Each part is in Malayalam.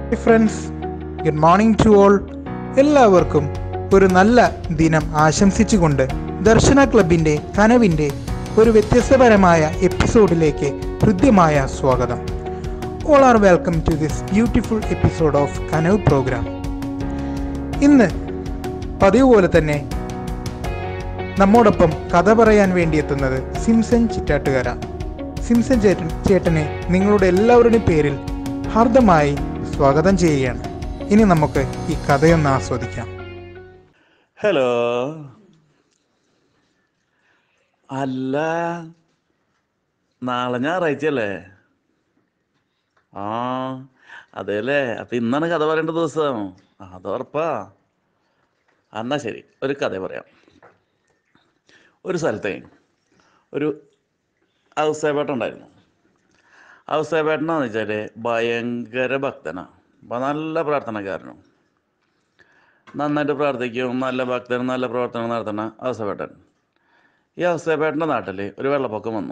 friends good morning to all എല്ലാവർക്കും ഒരു നല്ല ദിനം ആശംസിച്ചുകൊണ്ട് ദർശന ക്ലബിൻ്റെ കനവിൻ്റെ ഒരു വ്യത്യസ്തപരമായ എപ്പിസോഡിലേക്ക് ഹൃദ്യമായ സ്വാഗതം all are welcome to this beautiful episode of Kanavu programme ഇന്ന് പതിവ് പോലെ തന്നെ നമ്മോടൊപ്പം കഥ പറയാൻ വേണ്ടി എത്തുന്നത് സിംസൺ ചിറ്റാട്ടുകര സിംസൺ ചേട്ടൻ ചേട്ടനെ നിങ്ങളുടെ എല്ലാവരുടെയും പേരിൽ ഹാർദമായി സ്വാഗതം ചെയ്യുകയാണ് ഇനി നമുക്ക് ഈ കഥയൊന്ന് ആസ്വദിക്കാം ഹലോ അല്ല നാളെ ഞായറാഴ്ചയല്ലേ ആ അതെല്ലേ അപ്പൊ ഇന്നാണ് കഥ പറയേണ്ട ദിവസം ആ, അത് ഉറപ്പാ എന്നാ ശരി ഒരു കഥ പറയാം ഒരു സ്ഥലത്തെ ഒരു ഔസേപേട്ട ഉണ്ടായിരുന്നു ഔസേപേട്ടനാന്ന് വെച്ചാൽ ഭയങ്കര ഭക്തനാണ് അപ്പം നല്ല പ്രാർത്ഥനക്കാരനും നന്നായിട്ട് പ്രാർത്ഥിക്കും നല്ല ഭക്തനും നല്ല പ്രവർത്തനം നടത്തുന്ന ഔസേപേട്ടൻ ഈ ഔസേപേട്ടൻ്റെ നാട്ടിൽ ഒരു വെള്ളപ്പൊക്കം വന്നു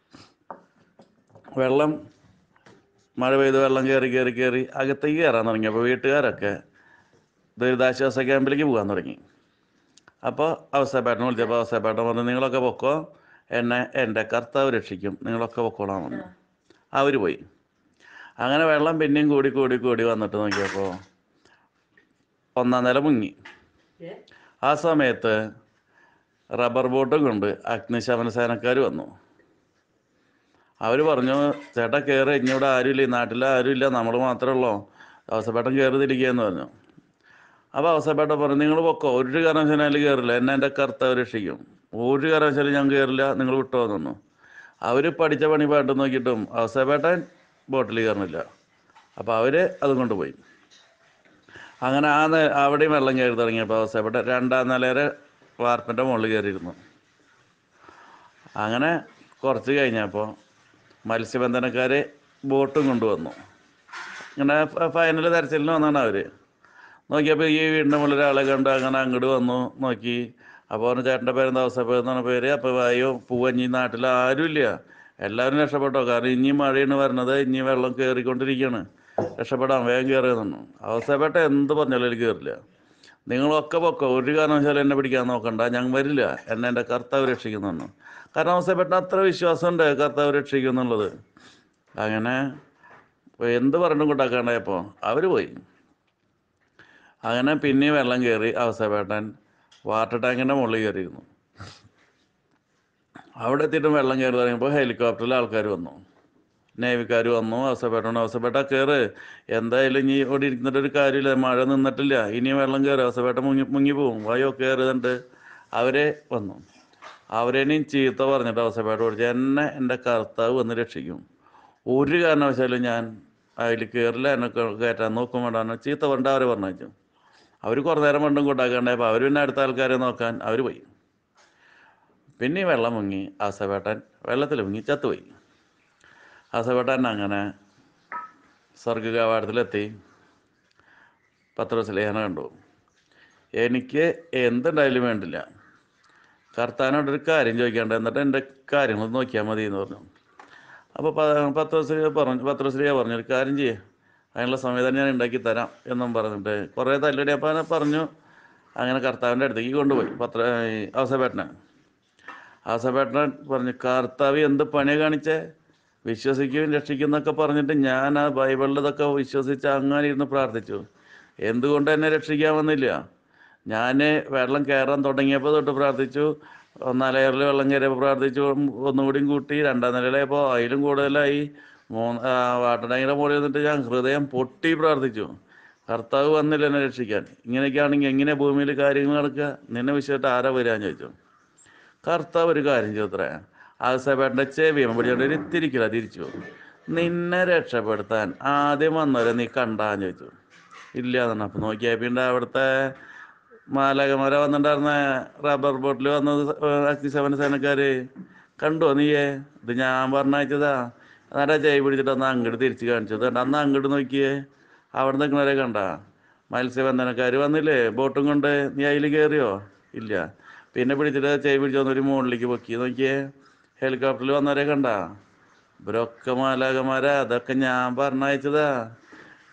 വെള്ളം മഴ പെയ്ത് വെള്ളം കയറി കയറി കയറി അകത്തേക്ക് കയറാൻ തുടങ്ങിയപ്പോൾ വീട്ടുകാരൊക്കെ ദുരിതാശ്വാസ ക്യാമ്പിലേക്ക് പോകാൻ തുടങ്ങി അപ്പോൾ അവസ്ഥപ്പേട്ടനെ വിളിച്ചപ്പോൾ അവസ്ഥപ്പേട്ടൻ പറഞ്ഞു നിങ്ങളൊക്കെ പൊക്കോ എന്നെ എൻ്റെ കർത്താവ് രക്ഷിക്കും നിങ്ങളൊക്കെ പൊക്കോളാൻ വന്നു അവർ പോയി അങ്ങനെ വെള്ളം പിന്നെയും കൂടി കൂടി കൂടി വന്നിട്ട് നോക്കിയപ്പോൾ ഒന്നാം നില മുങ്ങി ആ സമയത്ത് റബ്ബർ ബോട്ടും കൊണ്ട് അഗ്നിശമന സേനക്കാർ വന്നു അവർ പറഞ്ഞു ചേട്ടാ കയറി ഇനി ഇവിടെ ആരുമില്ല ഈ നാട്ടിൽ ആരുമില്ല നമ്മൾ മാത്രമേ ഉള്ളൂ അവസരപ്പെട്ടൻ കയറി തിരിക്കുകയെന്ന് പറഞ്ഞു അപ്പോൾ അവസരപ്പെട്ട പറഞ്ഞു നിങ്ങൾ പൊക്കോ ഒരു കാരണവശാലും കയറില്ല എന്നെ എൻ്റെ കർത്താവ് രക്ഷിക്കും ഒരു കാരണവശാലും ഞാൻ കയറില്ല നിങ്ങൾ വിട്ടോ തന്നു അവർ പഠിച്ച പണി പാട്ട് നോക്കിയിട്ടും അവസരപ്പെട്ടൻ ബോട്ടിൽ കയറുന്നില്ല അപ്പോൾ അവർ അതും കൊണ്ടുപോയി അങ്ങനെ ആ നേ- അവിടെയും വെള്ളം കയറി തുടങ്ങിയപ്പോൾ അവസരപ്പെട്ട രണ്ടാം നിലയുടെ വാർപ്പിൻ്റെ മുകളിൽ കയറിയിരുന്നു അങ്ങനെ കുറച്ച് കഴിഞ്ഞപ്പോൾ മത്സ്യബന്ധനക്കാർ ബോട്ടും കൊണ്ടുവന്നു ഇങ്ങനെ ഫൈനൽ തെരച്ചിലിന് വന്നാണ് അവർ നോക്കിയപ്പോൾ ഈ വീടിൻ്റെ മുകളിൽ ഒരാളെ കണ്ട് അങ്ങനെ അങ്ങോട്ട് വന്നു നോക്കി അപ്പോൾ പറഞ്ഞു ചേട്ടൻ്റെ പേരെന്താ അവസ്ഥ എന്നാണ് പേര് അപ്പോൾ അയ്യോ പൂവഞ്ഞി നാട്ടിൽ ആരുമില്ല എല്ലാവരും രക്ഷപ്പെട്ടോ കാരണം ഇനി മഴയാണ് വരണത് ഇനി വെള്ളം കയറിക്കൊണ്ടിരിക്കുകയാണ് രക്ഷപ്പെടാൻ വേഗം കയറിയെന്നു അവസ്ഥപ്പെട്ട എന്ത് പറഞ്ഞാലും അതിൽ കയറില്ല നിങ്ങളൊക്കെ പൊക്കോ ഒരു കാരണവശാലും എന്നെ പിടിക്കാൻ നോക്കണ്ട ഞാൻ വരില്ല എന്നെ എൻ്റെ കർത്താവ് രക്ഷിക്കുന്നെന്നു കാരണം അവസ്ഥപ്പെട്ട അത്ര വിശ്വാസമുണ്ട് കർത്താവ് രക്ഷിക്കും എന്നുള്ളത് അങ്ങനെ എന്ത് പറഞ്ഞും കൊണ്ടാക്കാണ്ടായപ്പോൾ അവർ പോയി അങ്ങനെ പിന്നെയും വെള്ളം കയറി അവസ്ഥപ്പെട്ടൻ വാട്ടർ ടാങ്കിൻ്റെ മുകളിൽ കയറിയിരുന്നു അവിടെ എത്തിയിട്ടും വെള്ളം കയറി തുടങ്ങിയപ്പോൾ ഹെലികോപ്റ്ററിൽ ആൾക്കാർ വന്നു നേവിക്കാർ വന്നു അവസ്ഥപ്പെട്ടു അവസ്ഥപ്പെട്ട കയറ് എന്തായാലും ഇനി ഇവിടെ ഇരിക്കുന്നിട്ട് ഒരു കാര്യമില്ല മഴ നിന്നിട്ടില്ല ഇനിയും വെള്ളം കയറി അവസ്ഥപ്പെട്ട മുങ്ങി മുങ്ങി പോവും വയോ കയറുന്നുണ്ട് അവരെ വന്നു അവരേനെയും ചീത്ത പറഞ്ഞിട്ട് അവസ്ഥപ്പെട്ട വിളിച്ചു എന്നെ എൻ്റെ കർത്താവ് വന്ന് രക്ഷിക്കും ഒരു കാരണവശാലും ഞാൻ അതിൽ കയറില്ല എന്നെ ക- കയറ്റാൻ നോക്കും വേണ്ടാന്ന് ചീത്ത പറഞ്ഞിട്ട് അവരെ പറഞ്ഞു അവർ കുറേ നേരം കൊണ്ടും കൊണ്ടാക്കണ്ടായപ്പോൾ അവർ പിന്നെ അടുത്ത ആൾക്കാരെ നോക്കാൻ അവർ പോയി പിന്നെ ഈ വെള്ളം മുങ്ങി ആസവേട്ടൻ വെള്ളത്തിൽ മുങ്ങി ചത്തുപോയി ആസവേട്ടൻ അങ്ങനെ സ്വർഗകവാടത്തിലെത്തി പത്രോസ് ലേഖനം കണ്ടു എനിക്ക് എന്തുണ്ടായാലും വേണ്ടില്ല കർത്താനോടൊരു കാര്യം ചോദിക്കാണ്ട് എന്നിട്ട് എൻ്റെ കാര്യങ്ങൾ നോക്കിയാൽ മതി എന്ന് പറഞ്ഞു അപ്പോൾ പത്രോശ്രീ പറഞ്ഞു പത്രോശ്രീ പറഞ്ഞു ഒരു കാര്യം ചെയ്യേ അതിനുള്ള സംവിധാനം ഞാൻ ഉണ്ടാക്കി തരാം എന്നും പറഞ്ഞിട്ട് കുറേ തല്ലടി അപ്പോൾ അവനെ പറഞ്ഞു അങ്ങനെ കർത്താവിൻ്റെ അടുത്തേക്ക് കൊണ്ടുപോയി പത്ര അവസരപേട്ടനെ അവസരപേട്ടൻ പറഞ്ഞു കർത്താവ് എന്ത് പണിയാണ് കാണിച്ചേ വിശ്വസിക്കുകയും രക്ഷിക്കുന്നൊക്കെ പറഞ്ഞിട്ട് ഞാൻ ആ ബൈബിളിൽ ഇതൊക്കെ വിശ്വസിച്ച് അങ്ങനെ ഇരുന്ന് പ്രാർത്ഥിച്ചു എന്തുകൊണ്ട് എന്നെ രക്ഷിക്കാൻ വന്നില്ല ഞാൻ വെള്ളം കയറാൻ തുടങ്ങിയപ്പോൾ തൊട്ട് പ്രാർത്ഥിച്ചു ഒന്നാം ലെയറിൽ വെള്ളം കയറിയപ്പോൾ പ്രാർത്ഥിച്ചു ഒന്നുകൂടിയും കൂട്ടി രണ്ടാം നിലയിലായപ്പോൾ അതിലും കൂടുതലായി മൂന്ന് ആ, വാട്ടർ ടാങ്കിൻ്റെ മുകളിൽ നിന്നിട്ട് ഞാൻ ഹൃദയം പൊട്ടി പ്രാർത്ഥിച്ചു കർത്താവ് വന്നില്ല എന്നെ രക്ഷിക്കാൻ ഇങ്ങനെയൊക്കെയാണെങ്കിൽ എങ്ങനെ ഭൂമിയിൽ കാര്യങ്ങൾ നടക്കുക നിന്നെ വിശ്വസിച്ചിട്ട് ആരാ വരാന്ന് ചോദിച്ചു കർത്താവ് ഒരു കാര്യം ചെയ്തത്രേ ആസപേട്ടൻ്റെ ചെവിയം പിടിച്ചോണ്ട് ഒരു തിരിക്കില്ല തിരിച്ചു നിന്നെ രക്ഷപ്പെടുത്താൻ ആദ്യം വന്നവരെ നീ കണ്ടാന്ന് ചോദിച്ചു ഇല്ല എന്നാണ് അപ്പം നോക്കിയപ്പിണ്ട് അവിടുത്തെ മാലകമാരെ വന്നിട്ടുണ്ടായിരുന്ന റബ്ബർ ബോട്ടിൽ വന്നത് അഗ്നിശമന സേനക്കാര് കണ്ടോ നീയേ ഇത് ഞാൻ പറഞ്ഞയച്ചതാ എന്നിട്ട് ചെവി പിടിച്ചിട്ട് അന്ന് അങ്ങോട്ട് തിരിച്ച് കാണിച്ചത് കണ്ട അന്ന് അങ്ങോട്ട് നോക്കിയേ അവിടെ നിൽക്കുന്നവരെ കണ്ട മത്സ്യബന്ധനക്കാർ വന്നില്ലേ ബോട്ടും കൊണ്ട് നീ അതിൽ കയറിയോ ഇല്ല പിന്നെ പിടിച്ചിട്ട് ചെവി പിടിച്ച് വന്നൊരു മുകളിലേക്ക് പൊക്കി നോക്കിയേ ഹെലികോപ്റ്ററിൽ വന്നവരെ കണ്ട ഇവരൊക്കെ മാലാകമാരാ അതൊക്കെ ഞാൻ പറഞ്ഞയച്ചതാ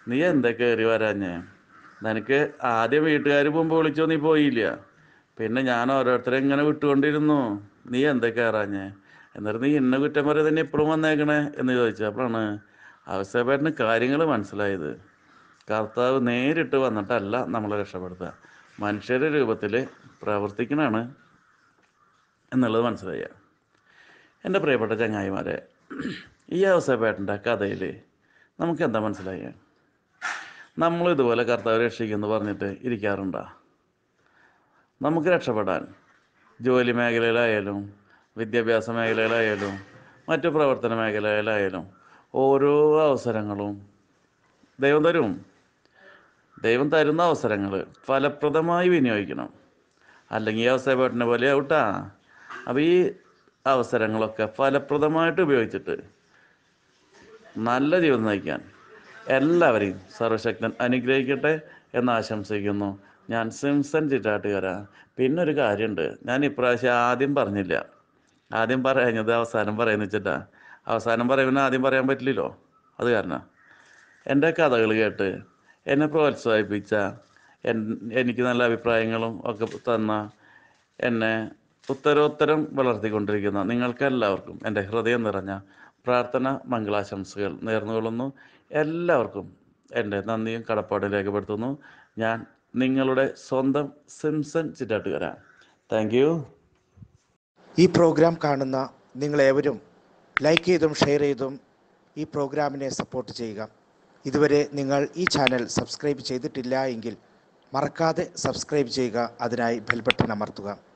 നീ എന്താ കയറി വരാഞ്ഞേ നിനക്ക് ആദ്യം വീട്ടുകാർ മുമ്പ് വിളിച്ചോ നീ പോയില്ല പിന്നെ ഞാൻ ഓരോരുത്തരെ ഇങ്ങനെ വിട്ടുകൊണ്ടിരുന്നു നീ എന്താ കയറാഞ്ഞേ എന്നിട്ട് നീ ഇന്ന കുറ്റം പറയാൻ തന്നെ ഇപ്പോഴും വന്നേക്കണേ എന്ന് ചോദിച്ചു അപ്പോഴാണ് അവസ്ഥപ്പേട്ടന് കാര്യങ്ങൾ മനസ്സിലായത് കർത്താവ് നേരിട്ട് വന്നിട്ടല്ല നമ്മളെ രക്ഷപ്പെടുത്തുക മനുഷ്യരുടെ രൂപത്തിൽ പ്രവർത്തിക്കണാണ് എന്നുള്ളത് മനസ്സിലായ എൻ്റെ പ്രിയപ്പെട്ട ചങ്ങായിമാരെ ഈ അവസ്ഥപ്പേട്ടൻ്റെ കഥയിൽ നമുക്ക് എന്താ മനസ്സിലായ നമ്മൾ ഇതുപോലെ കർത്താവ് രക്ഷിക്കുമെന്ന് പറഞ്ഞിട്ട് ഇരിക്കാറുണ്ടോ നമുക്ക് രക്ഷപ്പെടാൻ ജോലി മേഖലയിലായാലും വിദ്യാഭ്യാസ മേഖലയിലായാലും മറ്റു പ്രവർത്തന മേഖലയിലായാലും ഓരോ അവസരങ്ങളും ദൈവം തരും ദൈവം തരുന്ന അവസരങ്ങൾ ഫലപ്രദമായി വിനിയോഗിക്കണം അല്ലെങ്കിൽ ഈ അവസരപ്പെട്ടനെ പോലെ ആവട്ടാ അപ്പോൾ ഈ അവസരങ്ങളൊക്കെ ഫലപ്രദമായിട്ട് ഉപയോഗിച്ചിട്ട് നല്ല ജീവിതം നയിക്കാൻ എല്ലാവരെയും സർവശക്തൻ അനുഗ്രഹിക്കട്ടെ എന്ന് ആശംസിക്കുന്നു ഞാൻ സിംസൺ ചിറ്റാട്ടുകാര പിന്നെ ഒരു കാര്യമുണ്ട് ഞാൻ ഇപ്രാവശ്യം ആദ്യം പറഞ്ഞില്ല ആദ്യം പറയാഞ്ഞത് അവസാനം പറയുന്ന വെച്ചിട്ടാ അവസാനം പറയുമ്പോൾ ആദ്യം പറയാൻ പറ്റില്ലല്ലോ അത് കാരണം എൻ്റെ കഥകൾ കേട്ട് എന്നെ പ്രോത്സാഹിപ്പിച്ച എൻ എനിക്ക് നല്ല അഭിപ്രായങ്ങളും ഒക്കെ തന്ന എന്നെ ഉത്തരോത്തരം വളർത്തിക്കൊണ്ടിരിക്കുന്ന നിങ്ങൾക്കെല്ലാവർക്കും എൻ്റെ ഹൃദയം നിറഞ്ഞ പ്രാർത്ഥന മംഗളാശംസകൾ നേർന്നുകൊള്ളുന്നു എല്ലാവർക്കും എൻ്റെ നന്ദിയും കടപ്പാടും രേഖപ്പെടുത്തുന്നു ഞാൻ നിങ്ങളുടെ സ്വന്തം സിംസൺ ചിറ്റാട്ടുകര താങ്ക് യു ഈ പ്രോഗ്രാം കാണുന്ന നിങ്ങളേവരും ലൈക്ക് ചെയ്തും ഷെയർ ചെയ്തും ഈ പ്രോഗ്രാമിനെ സപ്പോർട്ട് ചെയ്യുക ഇതുവരെ നിങ്ങൾ ഈ ചാനൽ സബ്സ്ക്രൈബ് ചെയ്തിട്ടില്ല എങ്കിൽ മറക്കാതെ സബ്സ്ക്രൈബ് ചെയ്യുക അതിനായി ബെൽ ബട്ടൺ അമർത്തുക